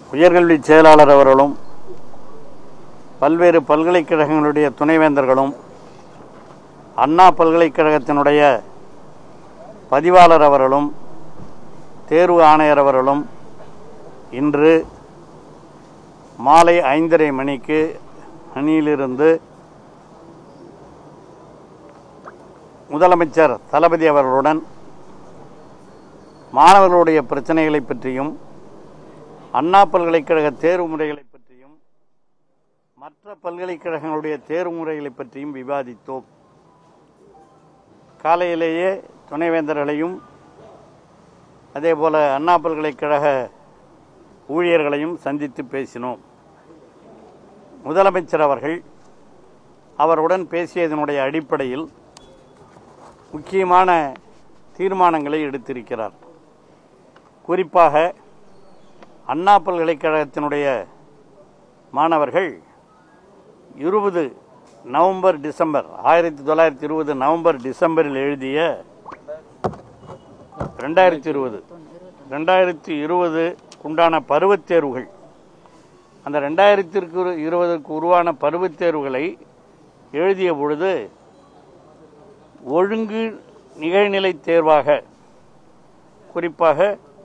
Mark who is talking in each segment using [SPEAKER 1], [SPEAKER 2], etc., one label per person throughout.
[SPEAKER 1] உயர்கல்வி செயலாளர் அவர்களும் பல்வேறு பல்கலைக்கழகங்களுடைய துணைவேந்தர்களும் அண்ணா பல்கலைக்கழகத்தினுடைய பதிவாளர் அவர்களும் தேர்வு ஆணையர் அவர்களும் இன்று மாலை ஐந்தரை மணிக்கு அணியிலிருந்து முதலமைச்சர் தளபதி அவர்களுடன் மாணவர்களுடைய பிரச்சனைகளை பற்றியும் அண்ணா பல்கலைக்கழக தேர்வு முறைகளை பற்றியும் மற்ற பல்கலைக்கழகங்களுடைய தேர்வு முறைகளை பற்றியும் விவாதித்தோம் காலையிலேயே துணைவேந்தர்களையும் அதேபோல அண்ணா பல்கலைக்கழக ஊழியர்களையும் சந்தித்து பேசினோம் முதலமைச்சர் அவர்கள் அவருடன் பேசியதனுடைய அடிப்படையில் முக்கியமான தீர்மானங்களை எடுத்திருக்கிறார் குறிப்பாக அண்ணா பல்கலைக்கழகத்தினுடைய மாணவர்கள் இருபது நவம்பர் டிசம்பர் ஆயிரத்தி தொள்ளாயிரத்தி இருபது நவம்பர் டிசம்பரில் எழுதிய ரெண்டாயிரத்தி இருபது ரெண்டாயிரத்தி இருபது உண்டான பருவத் தேர்வுகள் அந்த ரெண்டாயிரத்திற்கு இருபதுக்கு உருவான பருவத் தேர்வுகளை எழுதிய பொழுது ஒழுங்கு நிகழ்நிலை தேர்வாக குறிப்பாக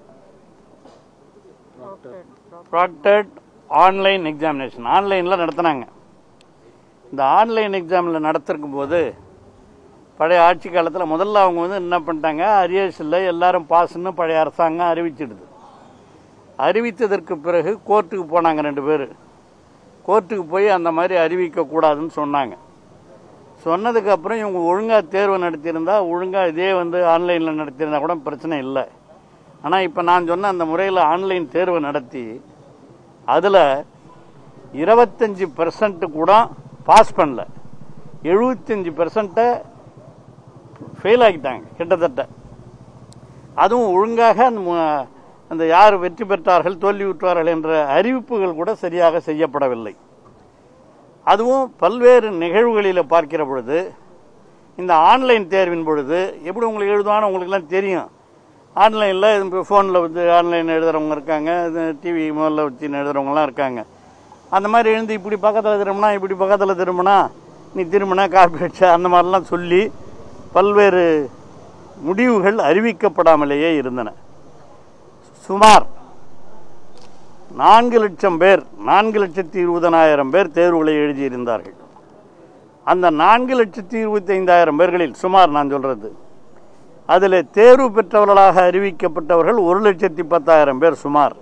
[SPEAKER 1] ப்ராக்டட் ஆன்லைன் எக்ஸாமினேஷன் ஆன்லைனில் நடத்தினாங்க இந்த ஆன்லைன் எக்ஸாமில் நடத்திருக்கும் போது பழைய ஆட்சி காலத்தில் முதல்ல அவங்க வந்து என்ன பண்ணிட்டாங்க அரியர்ஸ் இல்லை எல்லாரும் பாஸ்ன்னு பழைய அரசாங்கம் அறிவிச்சிடுது அறிவித்ததற்கு பிறகு கோர்ட்டுக்கு போனாங்க ரெண்டு பேர் கோர்ட்டுக்கு போய் அந்த மாதிரி அறிவிக்கக்கூடாதுன்னு சொன்னாங்க சொன்னதுக்கு அப்புறம் இவங்க ஒழுங்காக தேர்வு நடத்தியிருந்தா ஒழுங்காக இதே வந்து ஆன்லைனில் நடத்தியிருந்தா கூட பிரச்சனை இல்லை ஆனால் இப்போ நான் சொன்ன அந்த முறையில் ஆன்லைன் தேர்வு நடத்தி அதில் இருபத்தஞ்சி பெர்சன்ட் கூட பாஸ் பண்ணல எழுபத்தஞ்சி பெர்சன்ட்டை ஃபெயில் ஆகிட்டாங்க கிட்டத்தட்ட அதுவும் ஒழுங்காக அந்த மு- அந்த யார் வெற்றி பெற்றார்கள் தோல்வி விட்டார்கள் என்ற அறிவிப்புகள் கூட சரியாக செய்யப்படவில்லை அதுவும் பல்வேறு நிகழ்வுகளில் பார்க்கிற பொழுது இந்த ஆன்லைன் தேர்வின் பொழுது எப்படி உங்களுக்கு எழுதுவான்னு உங்களுக்குலாம் தெரியும் ஆன்லைனில் இப்போ ஃபோனில் வந்து ஆன்லைன் எழுதுறவங்க இருக்காங்க டிவி முதல்ல வச்சு எழுதுறவங்கலாம் இருக்காங்க அந்த மாதிரி எழுந்து இப்படி பக்கத்தில் திரும்பினா இப்படி பக்கத்தில் திரும்பினா நீ திரும்பினா காப்பி அடிச்சா அந்த மாதிரிலாம் சொல்லி பல்வேறு முடிவுகள் அறிவிக்கப்படாமலேயே இருந்தன சுமார் நான்கு லட்சம் பேர் நான்கு லட்சத்தி இருபதனாயிரம் பேர் தேர்வுகளை எழுதியிருந்தார்கள் அந்த நான்கு லட்சத்தி இருபத்தைந்தாயிரம் பேர்களில் சுமார் நான் சொல்றது அதில் தேர்வு பெற்றவர்களாக அறிவிக்கப்பட்டவர்கள் ஒரு லட்சத்தி பத்தாயிரம் பேர் சுமார்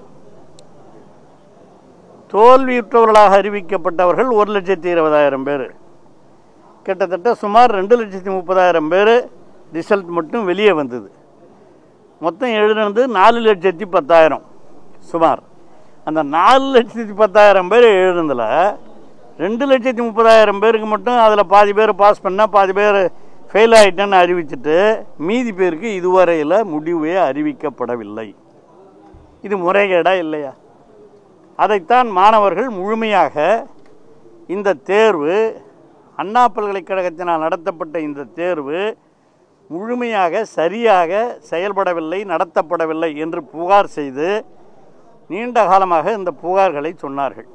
[SPEAKER 1] தோல்வியுற்றவர்களாக அறிவிக்கப்பட்டவர்கள் ஒரு லட்சத்தி இருபதாயிரம் பேர் கிட்டத்தட்ட சுமார் ரெண்டு லட்சத்தி முப்பதாயிரம் பேர் ரிசல்ட் மட்டும் வெளியே வந்தது மொத்தம் எழுதுனது நாலு லட்சத்தி பத்தாயிரம் சுமார் அந்த நாலு லட்சத்தி பத்தாயிரம் பேர் எழுதுனதில் ரெண்டு லட்சத்தி முப்பதாயிரம் பேருக்கு மட்டும் அதில் பாதி பேர் பாஸ் பண்ணால் பாதி பேர் ஃபெயில் ஆகிட்டேன்னு அறிவிச்சிட்டு மீதி பேருக்கு இதுவரையில் முடிவே அறிவிக்கப்படவில்லை இது முறைகேடா இல்லையா அதைத்தான் மாணவர்கள் முழுமையாக இந்த தேர்வு அண்ணா பல்கலைக்கழகத்தினால் நடத்தப்பட்ட இந்த தேர்வு முழுமையாக சரியாக செயல்படவில்லை நடத்தப்படவில்லை என்று புகார் செய்து நீண்ட காலமாக இந்த புகார்களை சொன்னார்கள்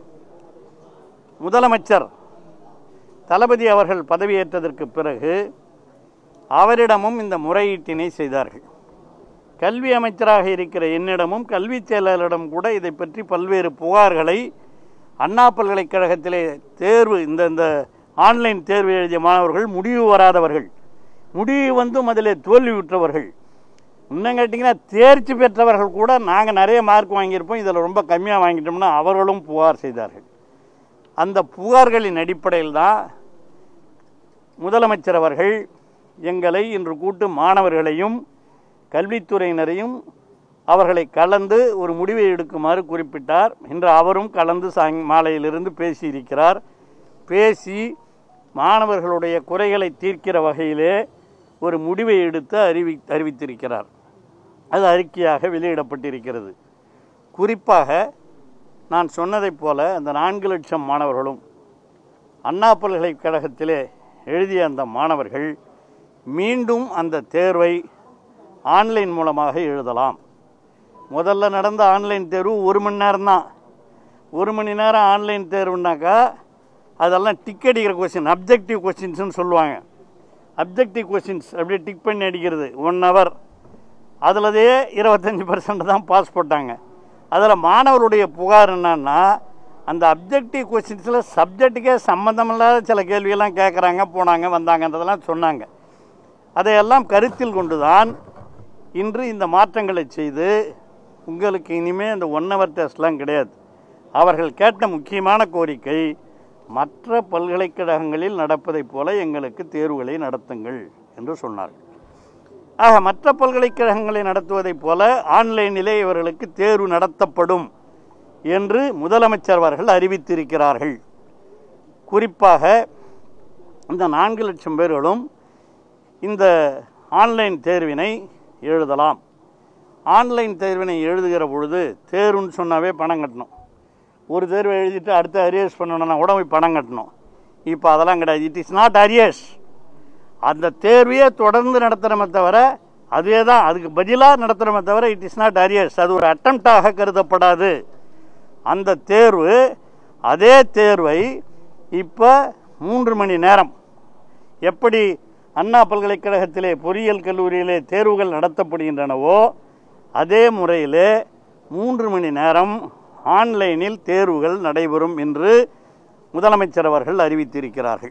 [SPEAKER 1] முதலமைச்சர் தளபதி அவர்கள் பதவியேற்றதற்கு பிறகு அவரிடமும் இந்த முறையீட்டினை செய்தார்கள் கல்வி அமைச்சராக இருக்கிற என்னிடமும் கல்விச் செயலாளரிடம் கூட இதை பற்றி பல்வேறு புகார்களை அண்ணா பல்கலைக்கழகத்திலே தேர்வு இந்த இந்த ஆன்லைன் தேர்வு எழுதிய மாணவர்கள் முடிவு வராதவர்கள் முடிவு வந்தும் அதிலே தோல்வியுற்றவர்கள் இன்னும் கேட்டிங்கன்னா தேர்ச்சி பெற்றவர்கள் கூட நாங்கள் நிறைய மார்க் வாங்கியிருப்போம் இதில் ரொம்ப கம்மியாக வாங்கிட்டோம்னா அவர்களும் புகார் செய்தார்கள் அந்த புகார்களின் அடிப்படையில் தான் முதலமைச்சர் அவர்கள் எங்களை இன்று கூட்டு மாணவர்களையும் கல்வித்துறையினரையும் அவர்களை கலந்து ஒரு முடிவை எடுக்குமாறு குறிப்பிட்டார் இன்று அவரும் கலந்து சாய் மாலையிலிருந்து பேசியிருக்கிறார் பேசி மாணவர்களுடைய குறைகளை தீர்க்கிற வகையிலே ஒரு முடிவை எடுத்து அறிவி அறிவித்திருக்கிறார் அது அறிக்கையாக வெளியிடப்பட்டிருக்கிறது குறிப்பாக நான் சொன்னதைப் போல அந்த நான்கு லட்சம் மாணவர்களும் அண்ணா பல்கலைக்கழகத்திலே எழுதிய அந்த மாணவர்கள் மீண்டும் அந்த தேர்வை ஆன்லைன் மூலமாக எழுதலாம் முதல்ல நடந்த ஆன்லைன் தேர்வு ஒரு மணி நேரம் தான் ஒரு மணி நேரம் ஆன்லைன் தேர்வுனாக்கா அதெல்லாம் டிக் அடிக்கிற கொஸ்டின் அப்ஜெக்டிவ் கொஸ்டின்ஸ்னு சொல்லுவாங்க அப்ஜெக்டிவ் கொஸ்டின்ஸ் அப்படியே டிக் பண்ணி அடிக்கிறது ஒன் ஹவர் அதுலதே இருபத்தஞ்சி பர்சன்ட் தான் பாஸ் போட்டாங்க அதில் மாணவருடைய புகார் என்னன்னா அந்த அப்ஜெக்டிவ் கொஸ்டின்ஸில் சப்ஜெக்ட்டுக்கே சம்மந்தமில்லாத சில கேள்வியெல்லாம் கேட்குறாங்க போனாங்க வந்தாங்கன்றதெல்லாம் சொன்னாங்க அதையெல்லாம் கருத்தில் கொண்டுதான் இன்று இந்த மாற்றங்களை செய்து உங்களுக்கு இனிமேல் இந்த ஒன் ஹவர் டெஸ்ட்லாம் கிடையாது அவர்கள் கேட்ட முக்கியமான கோரிக்கை மற்ற பல்கலைக்கழகங்களில் நடப்பதைப் போல எங்களுக்கு தேர்வுகளை நடத்துங்கள் என்று சொன்னார்கள் ஆக மற்ற பல்கலைக்கழகங்களை நடத்துவதைப் போல ஆன்லைனிலே இவர்களுக்கு தேர்வு நடத்தப்படும் என்று முதலமைச்சர் அவர்கள் அறிவித்திருக்கிறார்கள் குறிப்பாக இந்த நான்கு லட்சம் பேர்களும் இந்த ஆன்லைன் தேர்வினை எழுதலாம் ஆன்லைன் தேர்வினை எழுதுகிற பொழுது தேர்வுன்னு சொன்னாவே பணம் கட்டணும் ஒரு தேர்வை எழுதிட்டு அடுத்து அரியர்ஸ் பண்ணணும்னா கூட போய் பணம் கட்டணும் இப்போ அதெல்லாம் கிடையாது இட் இஸ் நாட் அரியர்ஸ் அந்த தேர்வையே தொடர்ந்து நடத்துகிறோமே தவிர அதுவே தான் அதுக்கு பதிலாக நடத்துகிறோமே தவிர இட் இஸ் நாட் அரியர்ஸ் அது ஒரு அட்டம்ப்டாக கருதப்படாது அந்த தேர்வு அதே தேர்வை இப்போ மூன்று மணி நேரம் எப்படி அண்ணா பல்கலைக்கழகத்திலே பொறியியல் கல்லூரியிலே தேர்வுகள் நடத்தப்படுகின்றனவோ அதே முறையிலே மூன்று மணி நேரம் ஆன்லைனில் தேர்வுகள் நடைபெறும் என்று முதலமைச்சர் அவர்கள் அறிவித்திருக்கிறார்கள்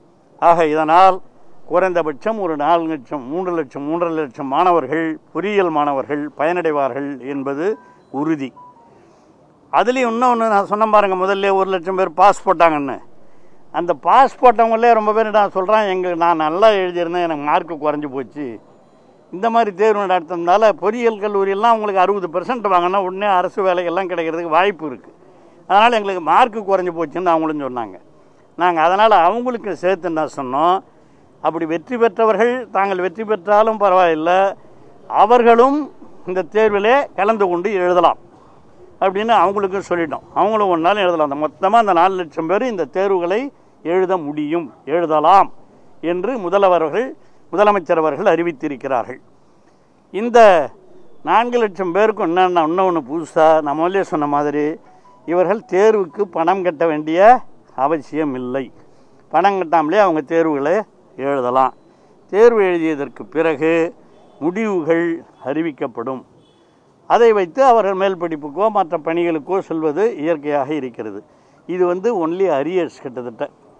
[SPEAKER 1] ஆக இதனால் குறைந்தபட்சம் ஒரு நாலு லட்சம் மூன்று லட்சம் மூன்றரை லட்சம் மாணவர்கள் பொறியியல் மாணவர்கள் பயனடைவார்கள் என்பது உறுதி அதுலேயும் இன்னொன்று நான் சொன்ன பாருங்க முதல்ல ஒரு லட்சம் பேர் பாஸ் போட்டாங்கன்னு அந்த பாஸ் போட்டவங்களே ரொம்ப பேர் நான் சொல்கிறேன் எங்கள் நான் நல்லா எழுதியிருந்தேன் எனக்கு மார்க்கு குறைஞ்சி போச்சு இந்த மாதிரி தேர்வு நடத்துறதுனால பொறியியல் கல்லூரியெல்லாம் உங்களுக்கு அறுபது பெர்சன்ட் வாங்கினா உடனே அரசு வேலைகள்லாம் கிடைக்கிறதுக்கு வாய்ப்பு இருக்குது அதனால் எங்களுக்கு மார்க்கு குறைஞ்சி போச்சுன்னு அவங்களும் சொன்னாங்க நாங்கள் அதனால் அவங்களுக்கு சேர்த்து என்ன சொன்னோம் அப்படி வெற்றி பெற்றவர்கள் தாங்கள் வெற்றி பெற்றாலும் பரவாயில்லை அவர்களும் இந்த தேர்விலே கலந்து கொண்டு எழுதலாம் அப்படின்னு அவங்களுக்கும் சொல்லிட்டோம் அவங்களும் ஒரு நாள் எழுதலாம் அந்த மொத்தமாக அந்த நாலு லட்சம் பேர் இந்த தேர்வுகளை எழுத முடியும் எழுதலாம் என்று முதல்வர்கள் முதலமைச்சர் அவர்கள் அறிவித்திருக்கிறார்கள் இந்த நான்கு லட்சம் பேருக்கும் என்னென்ன இன்னொன்று புதுசாக நான் முதல்ல சொன்ன மாதிரி இவர்கள் தேர்வுக்கு பணம் கட்ட வேண்டிய அவசியம் இல்லை பணம் கட்டாமலே அவங்க தேர்வுகளை எழுதலாம் தேர்வு எழுதியதற்கு பிறகு முடிவுகள் அறிவிக்கப்படும் அதை வைத்து அவர்கள் மேல் படிப்புக்கோ மற்ற பணிகளுக்கோ செல்வது இயற்கையாக இருக்கிறது இது வந்து ஒன்லி அரியர்ஸ் கிட்டத்தட்ட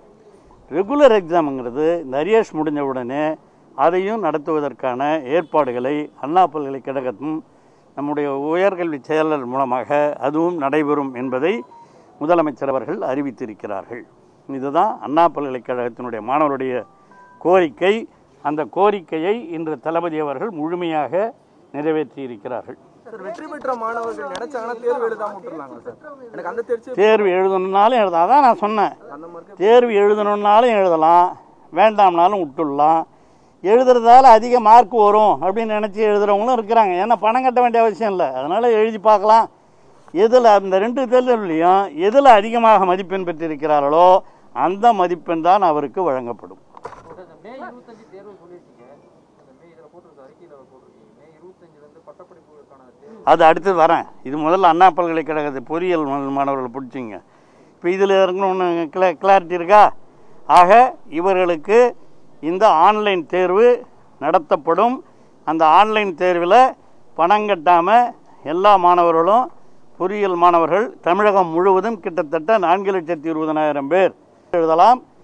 [SPEAKER 1] ரெகுலர் எக்ஸாமுங்கிறது இந்த அரியர்ஸ் முடிஞ்ச உடனே அதையும் நடத்துவதற்கான ஏற்பாடுகளை அண்ணா பல்கலைக்கழகத்தும் நம்முடைய உயர்கல்வி செயலர் மூலமாக அதுவும் நடைபெறும் என்பதை முதலமைச்சர் அவர்கள் அறிவித்திருக்கிறார்கள் இதுதான் அண்ணா பல்கலைக்கழகத்தினுடைய மாணவருடைய கோரிக்கை அந்த கோரிக்கையை இன்று தளபதி அவர்கள் முழுமையாக நிறைவேற்றியிருக்கிறார்கள்
[SPEAKER 2] சார் வெற்றி பெற்ற மாணவர்கள் நினைச்சாங்கன்னா தேர்வு எழுதாம விட்டுருலாங்க சார் எனக்கு அந்த தேர்ச்சி
[SPEAKER 1] தேர்வு எழுதணுன்னாலும் எழுத அதான் நான் சொன்னேன்
[SPEAKER 2] அந்த மாதிரி
[SPEAKER 1] தேர்வு எழுதணுன்னாலும் எழுதலாம் வேண்டாம்னாலும் விட்டுடலாம் எழுதுறதால அதிக மார்க் வரும் அப்படின்னு நினச்சி எழுதுறவங்களும் இருக்கிறாங்க ஏன்னா பணம் கட்ட வேண்டிய அவசியம் இல்லை அதனால் எழுதி பார்க்கலாம் எதில் அந்த ரெண்டு தேர்தல்லையும் எதில் அதிகமாக மதிப்பெண் பெற்றிருக்கிறார்களோ அந்த மதிப்பெண் தான் அவருக்கு வழங்கப்படும்
[SPEAKER 3] இந்த மே இருபத்தஞ்சு தேர்வு சொல்லியிருக்கீங்க இந்த மே இதில் போட்டிருக்க அறிக்கையில் போட்டிருக்கீங்க மே இருபத்தஞ்சிலேருந்து பட்டப்படிப்புகளுக்கான தேர்வு
[SPEAKER 1] அது அடுத்து வரேன் இது முதல்ல அண்ணா பல்கலைக்கழகத்து பொறியியல் மா- மாணவர்களை பிடிச்சிங்க இப்போ இதில் இருக்கணும்னு கிளா கிளாரிட்டி இருக்கா ஆக இவர்களுக்கு இந்த ஆன்லைன் தேர்வு நடத்தப்படும் அந்த ஆன்லைன் தேர்வில் பணம் கட்டாமல் எல்லா மாணவர்களும் பொறியியல் மாணவர்கள் தமிழகம் முழுவதும் கிட்டத்தட்ட நான்கு லட்சத்தி இருபதனாயிரம் பேர் எழுதலாம்